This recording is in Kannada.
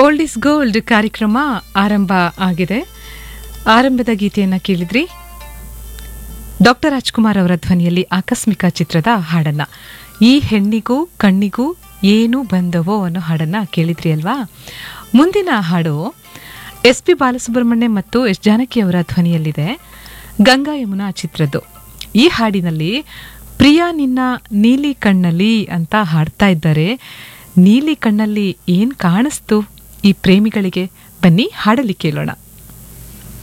ಓಲ್ಡ್ ಇಸ್ ಗೋಲ್ಡ್ ಕಾರ್ಯಕ್ರಮ ಆರಂಭ ಆಗಿದೆ ಆರಂಭದ ಗೀತೆಯನ್ನ ಕೇಳಿದ್ರಿ ಡಾಕ್ಟರ್ ರಾಜ್ಕುಮಾರ್ ಅವರ ಧ್ವನಿಯಲ್ಲಿ ಆಕಸ್ಮಿಕ ಚಿತ್ರದ ಹಾಡನ್ನ ಈ ಹೆಣ್ಣಿಗೂ ಕಣ್ಣಿಗೂ ಏನು ಬಂದವೋ ಅನ್ನೋ ಹಾಡನ್ನ ಕೇಳಿದ್ರಿ ಅಲ್ವಾ ಮುಂದಿನ ಹಾಡು ಎಸ್ ಪಿ ಬಾಲಸುಬ್ರಹ್ಮಣ್ಯ ಮತ್ತು ಎಸ್ ಜಾನಕಿ ಅವರ ಧ್ವನಿಯಲ್ಲಿದೆ ಗಂಗಾ ಯಮುನಾ ಚಿತ್ರದ್ದು ಈ ಹಾಡಿನಲ್ಲಿ ಪ್ರಿಯಾ ನಿನ್ನ ನೀಲಿ ಕಣ್ಣಲ್ಲಿ ಅಂತ ಹಾಡ್ತಾ ಇದ್ದಾರೆ ನೀಲಿ ಕಣ್ಣಲ್ಲಿ ಏನ್ ಕಾಣಿಸ್ತು ಈ ಪ್ರೇಮಿಗಳಿಗೆ ಬನ್ನಿ ಹಾಡಲಿ ಕೇಳೋಣ